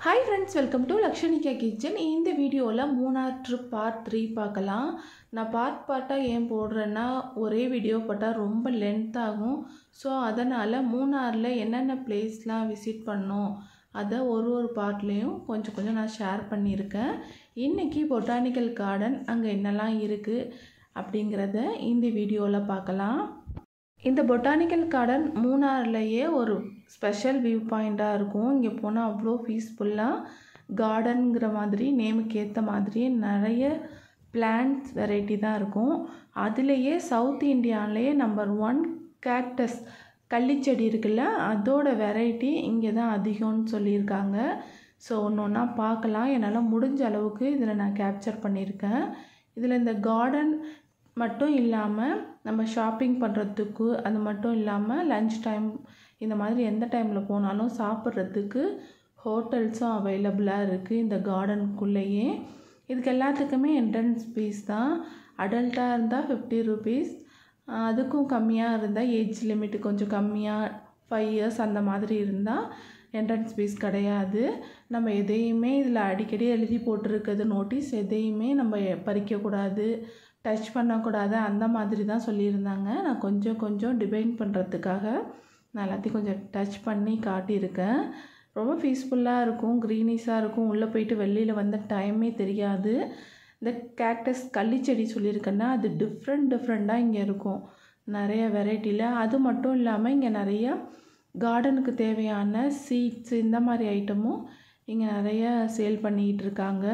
hi friends welcome to Lakshanika kitchen இந்த வீடியோவில் Munnar trip part three பார்க்கலாம் நான் பார்ட் பார்ட்டாக ஏன் போடுறேன்னா ஒரே வீடியோ போட்டால் ரொம்ப லென்த் ஆகும் ஸோ அதனால் மூணாரில் என்னென்ன பிளேஸ்லாம் விசிட் பண்ணோம் அதை ஒரு ஒரு பார்ட்லேயும் கொஞ்சம் கொஞ்சம் நான் ஷேர் பண்ணியிருக்கேன் இன்றைக்கி பொட்டானிக்கல் கார்டன் அங்கே என்னெல்லாம் இருக்குது அப்படிங்கிறத இந்த வீடியோவில் பார்க்கலாம் இந்த பொட்டானிக்கல் கார்டன் மூணார்லேயே ஒரு ஸ்பெஷல் வியூ பாயிண்ட்டாக இருக்கும் இங்கே போனால் அவ்வளோ பீஸ்ஃபுல்லாக கார்டனுங்கிற மாதிரி நேமுக்கு ஏற்ற மாதிரி நிறைய பிளான்ட்ஸ் வெரைட்டி தான் இருக்கும் அதுலேயே சவுத் இந்தியாவிலேயே நம்பர் ஒன் கேக்டஸ் கள்ளிச்செடி இருக்குல்ல அதோட வெரைட்டி இங்கே தான் அதிகம்னு சொல்லியிருக்காங்க ஸோ ஒன்று ஒன்றா பார்க்கலாம் என்னால் முடிஞ்ச அளவுக்கு இதில் நான் கேப்சர் பண்ணியிருக்கேன் இதில் இந்த கார்டன் மட்டும் இல்லாமல் நம்ம ஷாப்பிங் பண்ணுறதுக்கு அது மட்டும் இல்லாமல் லஞ்ச் டைம் இந்த மாதிரி எந்த டைமில் போனாலும் சாப்பிட்றதுக்கு ஹோட்டல்ஸும் அவைலபிளாக இருக்குது இந்த கார்டனுக்குள்ளேயே இதுக்கு எல்லாத்துக்குமே என்ட்ரன்ஸ் ஃபீஸ் தான் அடல்ட்டாக இருந்தால் ஃபிஃப்டி ருபீஸ் அதுக்கும் கம்மியாக இருந்தால் ஏஜ் லிமிட் கொஞ்சம் கம்மியாக ஃபைவ் இயர்ஸ் அந்த மாதிரி இருந்தால் என்ட்ரன்ஸ் ஃபீஸ் கிடையாது நம்ம எதையுமே இதில் அடிக்கடி எழுதி போட்டிருக்கிறது நோட்டீஸ் எதையுமே நம்ம பறிக்கக்கூடாது டச் பண்ணக்கூடாது அந்த மாதிரி தான் சொல்லியிருந்தாங்க நான் கொஞ்சம் கொஞ்சம் டிபைன் பண்ணுறதுக்காக நான் எல்லாத்தையும் கொஞ்சம் டச் பண்ணி காட்டியிருக்கேன் ரொம்ப பீஸ்ஃபுல்லாக இருக்கும் க்ரீனிஷாக இருக்கும் உள்ளே போயிட்டு வெளியில் வந்த டைமே தெரியாது இந்த கேக்டஸ் கள்ளிச்செடி சொல்லியிருக்கேன்னா அது டிஃப்ரெண்ட் டிஃப்ரெண்ட்டாக இங்கே இருக்கும் நிறைய வெரைட்டியில் அது மட்டும் இல்லாமல் இங்கே நிறைய கார்டனுக்கு தேவையான சீட்ஸ் இந்த மாதிரி ஐட்டமும் இங்கே நிறைய சேல் பண்ணிக்கிட்டு இருக்காங்க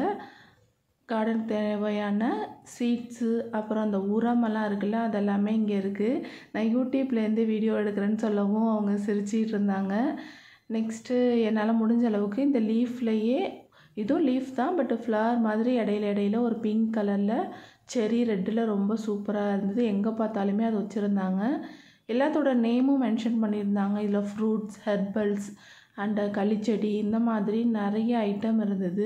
கார்டன் தேவையான சீட்ஸு அப்புறம் அந்த உரமெல்லாம் இருக்குல்ல அதெல்லாமே இங்கே இருக்குது நான் யூடியூப்லேருந்து வீடியோ எடுக்கிறேன்னு சொல்லவும் அவங்க சிரிச்சிட்டு இருந்தாங்க நெக்ஸ்ட்டு என்னால் முடிஞ்ச அளவுக்கு இந்த லீஃப்லேயே இதுவும் லீஃப் தான் பட் ஃப்ளவர் மாதிரி இடையில இடையில ஒரு பிங்க் கலரில் செரி ரெட்டில் ரொம்ப சூப்பராக இருந்தது எங்கே பார்த்தாலுமே அது வச்சுருந்தாங்க எல்லாத்தோட நேமும் மென்ஷன் பண்ணியிருந்தாங்க இதில் ஃப்ரூட்ஸ் ஹெர்பல்ஸ் அண்டு களிச்செடி இந்த மாதிரி நிறைய ஐட்டம் இருந்தது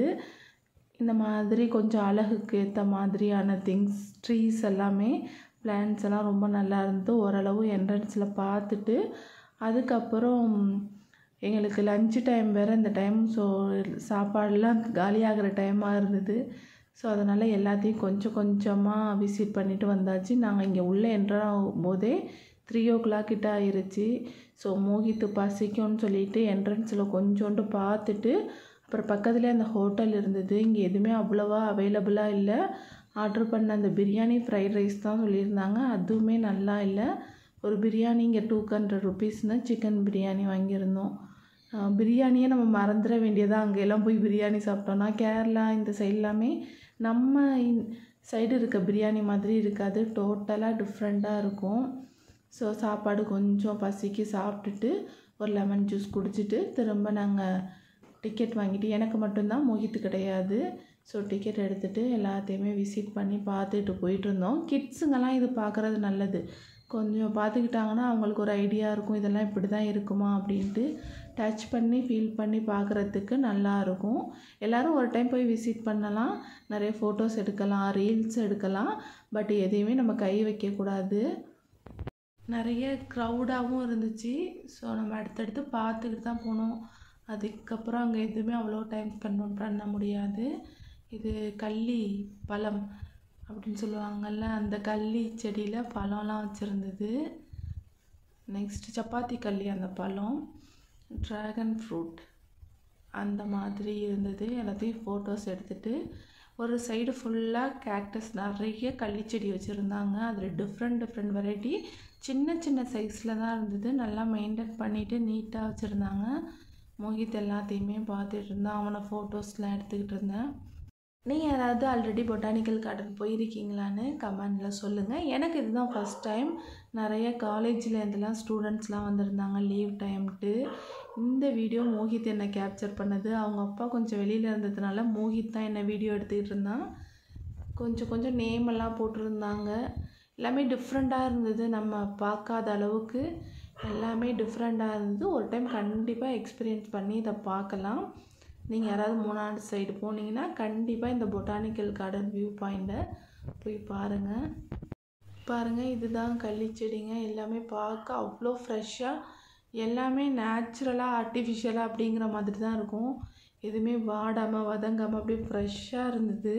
இந்த மாதிரி கொஞ்சம் அழகுக்கு ஏற்ற மாதிரியான திங்ஸ் ட்ரீஸ் எல்லாமே பிளான்ஸ் எல்லாம் ரொம்ப நல்லா இருந்தது ஓரளவு என்ட்ரன்ஸில் பார்த்துட்டு அதுக்கப்புறம் எங்களுக்கு லஞ்சு டைம் வேறு இந்த டைம் ஸோ சாப்பாடெலாம் காலியாகிற டைமாக இருந்தது ஸோ அதனால் எல்லாத்தையும் கொஞ்சம் கொஞ்சமாக விசிட் பண்ணிவிட்டு வந்தாச்சு நாங்கள் இங்கே உள்ளே என்ட்ராகும் போதே த்ரீ ஓ கிளாக் கிட்ட ஆயிருச்சு ஸோ மோகித்து பசிக்கும்னு சொல்லிட்டு என்ட்ரன்ஸில் கொஞ்சோண்டு பார்த்துட்டு அப்புறம் பக்கத்துலேயே அந்த ஹோட்டல் இருந்தது இங்கே எதுவுமே அவ்வளோவா அவைலபிளாக இல்லை ஆர்டர் பண்ண அந்த பிரியாணி ஃப்ரைட் ரைஸ் தான் சொல்லியிருந்தாங்க அதுவுமே நல்லா இல்லை ஒரு பிரியாணி இங்கே டூ ஹண்ட்ரட் ருபீஸ்னு சிக்கன் பிரியாணி வாங்கியிருந்தோம் பிரியாணியை நம்ம மறந்துட வேண்டியதாக அங்கெல்லாம் போய் பிரியாணி சாப்பிட்டோன்னா கேரளா இந்த சைடு எல்லாமே நம்ம சைடு இருக்க பிரியாணி மாதிரி இருக்காது டோட்டலாக டிஃப்ரெண்ட்டாக இருக்கும் ஸோ சாப்பாடு கொஞ்சம் பசிக்கு சாப்பிட்டுட்டு ஒரு லெமன் ஜூஸ் குடிச்சிட்டு திரும்ப நாங்கள் டிக்கெட் வாங்கிட்டு எனக்கு மட்டும்தான் மோகித்து கிடையாது ஸோ டிக்கெட் எடுத்துகிட்டு எல்லாத்தையுமே விசிட் பண்ணி பார்த்துட்டு போயிட்டு இருந்தோம் கிட்ஸுங்கெல்லாம் இது பார்க்குறது நல்லது கொஞ்சம் பார்த்துக்கிட்டாங்கன்னா அவங்களுக்கு ஒரு ஐடியா இருக்கும் இதெல்லாம் இப்படி தான் இருக்குமா அப்படின்ட்டு டச் பண்ணி ஃபீல் பண்ணி பார்க்குறதுக்கு நல்லாயிருக்கும் எல்லோரும் ஒரு டைம் போய் விசிட் பண்ணலாம் நிறைய ஃபோட்டோஸ் எடுக்கலாம் ரீல்ஸ் எடுக்கலாம் பட் எதையுமே நம்ம கை வைக்கக்கூடாது நிறைய க்ரௌடாகவும் இருந்துச்சு ஸோ நம்ம அடுத்தடுத்து பார்த்துக்கிட்டு தான் போனோம் அதுக்கப்புறம் அங்கே எதுவுமே அவ்வளோ டைம் ஸ்பெண்ட் பண்ண முடியாது இது கள்ளி பழம் அப்படின்னு சொல்லுவாங்கள்ல அந்த கள்ளி செடியில் பழம்லாம் வச்சுருந்தது நெக்ஸ்ட் சப்பாத்தி கள்ளி அந்த பழம் ட்ராகன் ஃப்ரூட் அந்த மாதிரி இருந்தது எல்லாத்தையும் ஃபோட்டோஸ் எடுத்துகிட்டு ஒரு சைடு ஃபுல்லாக கேக்டஸ் நிறைய கள்ளிச்செடி வச்சுருந்தாங்க அதில் டிஃப்ரெண்ட் டிஃப்ரெண்ட் வெரைட்டி சின்ன சின்ன சைஸில் தான் இருந்தது நல்லா மெயின்டைன் பண்ணிவிட்டு நீட்டாக வச்சுருந்தாங்க மோகித் எல்லாத்தையுமே பார்த்துட்டு இருந்தேன் அவனை ஃபோட்டோஸ்லாம் எடுத்துக்கிட்டு இருந்தேன் நீங்கள் யாராவது ஆல்ரெடி பொட்டானிக்கல் கார்டன் போயிருக்கீங்களான்னு கமெண்டில் சொல்லுங்கள் எனக்கு இதுதான் ஃபஸ்ட் டைம் நிறைய காலேஜில் இருந்தெல்லாம் ஸ்டூடெண்ட்ஸ்லாம் வந்திருந்தாங்க லீவ் டைம்ட்டு இந்த வீடியோ மோகித் என்னை கேப்சர் பண்ணது அவங்க அப்பா கொஞ்சம் வெளியில் இருந்ததுனால மோகித் தான் என்னை வீடியோ எடுத்துக்கிட்டு இருந்தான் கொஞ்சம் கொஞ்சம் நேம் எல்லாம் போட்டிருந்தாங்க எல்லாமே டிஃப்ரெண்ட்டாக இருந்தது நம்ம பார்க்காத அளவுக்கு எல்லாமே டிஃப்ரெண்ட்டாக இருந்தது ஒரு டைம் கண்டிப்பாக எக்ஸ்பீரியன்ஸ் பண்ணி இதை பார்க்கலாம் நீங்கள் யாராவது மூணாவது சைடு போனீங்கன்னா கண்டிப்பாக இந்த பொட்டானிக்கல் கார்டன் வியூ பாயிண்ட்டை போய் பாருங்கள் பாருங்கள் இதுதான் கள்ளிச்செடிங்க எல்லாமே பார்க்க அவ்வளோ ஃப்ரெஷ்ஷாக எல்லாமே நேச்சுரலாக ஆர்டிஃபிஷியலாக அப்படிங்கிற மாதிரி தான் இருக்கும் எதுவுமே வாடாமல் வதங்காமல் அப்படியே ஃப்ரெஷ்ஷாக இருந்தது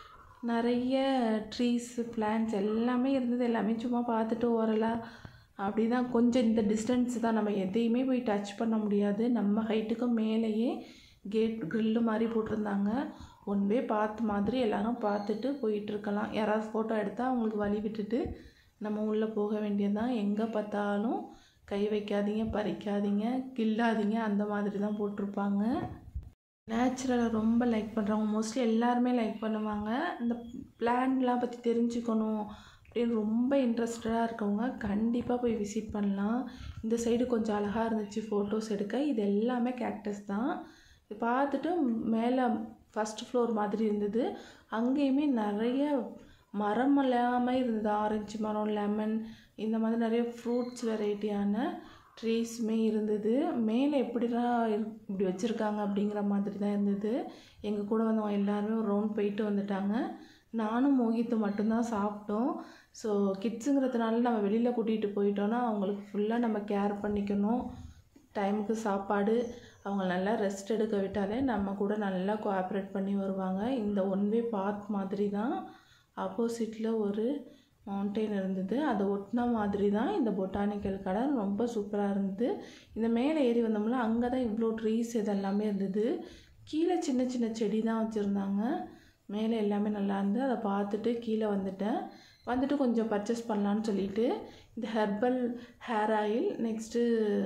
நிறைய ட்ரீஸு பிளான்ட்ஸ் எல்லாமே இருந்தது எல்லாமே சும்மா பார்த்துட்டு ஓரலாக அப்படி தான் கொஞ்சம் இந்த டிஸ்டன்ஸ் தான் நம்ம எதையுமே போய் டச் பண்ண முடியாது நம்ம ஹைட்டுக்கு மேலேயே கேட் க்ரில்லு மாதிரி போட்டிருந்தாங்க ஒன் வே பார்த்து மாதிரி எல்லாரும் பார்த்துட்டு போயிட்டுருக்கலாம் யாராவது ஃபோட்டோ எடுத்தால் அவங்களுக்கு வழி விட்டுட்டு நம்ம உள்ளே போக வேண்டியதுதான் எங்கே பார்த்தாலும் கை வைக்காதீங்க பறிக்காதீங்க கில்லாதீங்க அந்த மாதிரி தான் போட்டிருப்பாங்க நேச்சுரலை ரொம்ப லைக் பண்ணுறவங்க மோஸ்ட்லி எல்லாருமே லைக் பண்ணுவாங்க இந்த பிளான்லாம் பற்றி தெரிஞ்சுக்கணும் அப்படின்னு ரொம்ப இன்ட்ரெஸ்டடாக இருக்கவங்க கண்டிப்பாக போய் விசிட் பண்ணலாம் இந்த சைடு கொஞ்சம் அழகாக இருந்துச்சு ஃபோட்டோஸ் எடுக்க இது எல்லாமே கேக்டஸ் தான் இது பார்த்துட்டு மேலே ஃபஸ்ட் ஃப்ளோர் மாதிரி இருந்தது அங்கேயுமே நிறைய மரம் எல்லாமே இருந்தது ஆரஞ்சு மரம் லெமன் இந்த மாதிரி நிறைய ஃப்ரூட்ஸ் வெரைட்டியான ட்ரீஸுமே இருந்தது மேலே எப்படிலாம் இரு- இப்படி வச்சுருக்காங்க அப்படிங்கிற மாதிரி தான் இருந்தது எங்கள் கூட வந்தவங்க எல்லாருமே ஒரு ரவுண்ட் போயிட்டு வந்துட்டாங்க நானும் மோகித்து மட்டும்தான் சாப்பிட்டோம் ஸோ கிட்ஸுங்கிறதுனால நம்ம வெளியில் கூட்டிகிட்டு போயிட்டோன்னா அவங்களுக்கு ஃபுல்லாக நம்ம கேர் பண்ணிக்கணும் டைமுக்கு சாப்பாடு அவங்க நல்லா ரெஸ்ட் எடுக்க விட்டாலே நம்ம கூட நல்லா கோஆப்ரேட் பண்ணி வருவாங்க இந்த ஒன் வே பாத் மாதிரி தான் ஆப்போசிட்டில் ஒரு மவுண்டெயின் இருந்தது அதை ஒட்டின மாதிரி தான் இந்த பொட்டானிக்கல் கார்டன் ரொம்ப சூப்பராக இருந்தது இந்த மேலே ஏறி வந்தோம்ல அங்கே தான் இவ்வளோ ட்ரீஸ் இதெல்லாமே இருந்தது கீழே சின்ன சின்ன செடி தான் வச்சுருந்தாங்க மேலே எல்லாமே நல்லா இருந்து அதை பார்த்துட்டு கீழே வந்துட்டேன் வந்துட்டு கொஞ்சம் பர்ச்சேஸ் பண்ணலான்னு சொல்லிட்டு இந்த ஹெர்பல் ஹேர் ஆயில் நெக்ஸ்ட்டு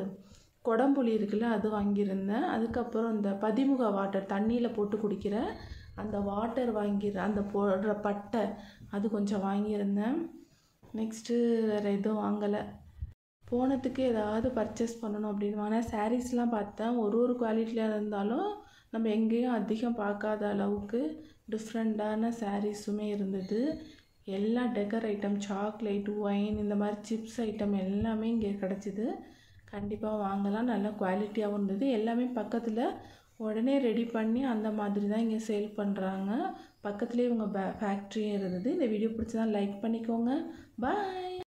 கொடம்புளி இருக்குல்ல அது வாங்கியிருந்தேன் அதுக்கப்புறம் இந்த பதிமுக வாட்டர் தண்ணியில் போட்டு குடிக்கிற அந்த வாட்டர் வாங்கிடுறேன் அந்த போடுற பட்டை அது கொஞ்சம் வாங்கியிருந்தேன் நெக்ஸ்ட்டு வேறு எதுவும் வாங்கலை போனதுக்கு ஏதாவது பர்ச்சேஸ் பண்ணணும் அப்படின்னு ஆனால் சாரீஸ்லாம் பார்த்தேன் ஒரு ஒரு குவாலிட்டியில் இருந்தாலும் நம்ம எங்கேயும் அதிகம் பார்க்காத அளவுக்கு டிஃப்ரெண்ட்டான சாரீஸுமே இருந்தது எல்லா டெக்கர் ஐட்டம் சாக்லேட் ஒயின் இந்த மாதிரி சிப்ஸ் ஐட்டம் எல்லாமே இங்கே கிடச்சிது கண்டிப்பாக வாங்கலாம் நல்ல குவாலிட்டியாகவும் இருந்தது எல்லாமே பக்கத்தில் உடனே ரெடி பண்ணி அந்த மாதிரி தான் இங்கே சேல் பண்ணுறாங்க பக்கத்துலேயே இவங்க ஃபேக்ட்ரியும் இருந்தது இந்த வீடியோ பிடிச்சதா லைக் பண்ணிக்கோங்க பாய்